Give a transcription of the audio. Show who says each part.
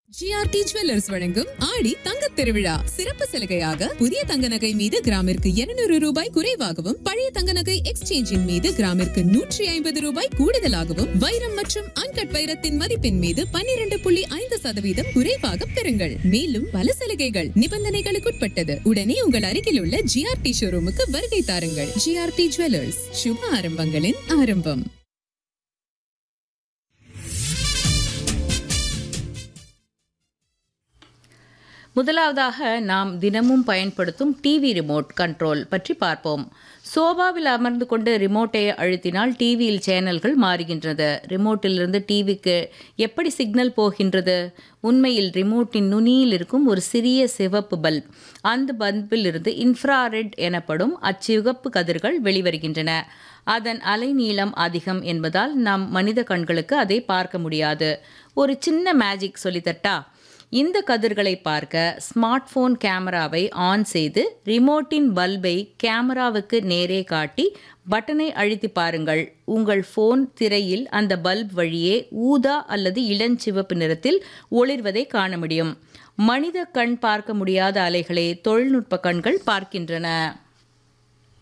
Speaker 1: GRT jewellers வழங்கும் ஆடி தங்கத் திருவிழா சிறப்பு சலுகையாக புதிய தங்க நகை மீது கிராமிற்கு 200 ரூபாய் குறைவாகவும் பழைய தங்க நகை எக்ஸ்சேஞ்சின் மீது கிராமிற்கு நூற்றி ஐம்பது ரூபாய் கூடுதலாகவும் வைரம் மற்றும் அன்கட் வைரத்தின் மதிப்பின் மீது 12.5% புள்ளி ஐந்து சதவீதம் குறைவாக பெறுங்கள் மேலும் பல சலுகைகள் நிபந்தனைகளுக்குட்பட்டது உடனே உங்கள் அருகில் உள்ள ஜிஆர்டி ஷோரூமுக்கு வருகை தாருங்கள் ஜிஆர்டி ஜுவல்லர்ஸ் சுப ஆரம்பங்களின் ஆரம்பம்
Speaker 2: முதலாவதாக நாம் தினமும் பயன்படுத்தும் டிவி ரிமோட் கண்ட்ரோல் பற்றி பார்ப்போம் சோபாவில் அமர்ந்து கொண்டு ரிமோட்டை அழுத்தினால் டிவியில் சேனல்கள் மாறுகின்றது ரிமோட்டிலிருந்து டிவிக்கு எப்படி சிக்னல் போகின்றது உண்மையில் ரிமோட்டின் நுனியில் இருக்கும் ஒரு சிறிய சிவப்பு பல்ப் அந்த பல்பிலிருந்து இன்ஃப்ராரெட் எனப்படும் அச்சிவப்பு கதிர்கள் வெளிவருகின்றன அதன் அலைநீளம் அதிகம் என்பதால் நம் மனித கண்களுக்கு அதை பார்க்க முடியாது ஒரு சின்ன மேஜிக் சொல்லித்தட்டா இந்த கதிர்களை பார்க்க ஸ்மார்ட் போன் கேமராவை ஆன் செய்து ரிமோட்டின் பல்பை கேமராவுக்கு நேரே காட்டி பட்டனை அழுத்தி பாருங்கள் உங்கள் ஃபோன் திரையில் அந்த பல்ப் வழியே ஊதா அல்லது இளஞ்சிவப்பு நிறத்தில் ஒளிர்வதை காண முடியும் மனித கண் பார்க்க முடியாத அலைகளை தொழில்நுட்ப கண்கள் பார்க்கின்றன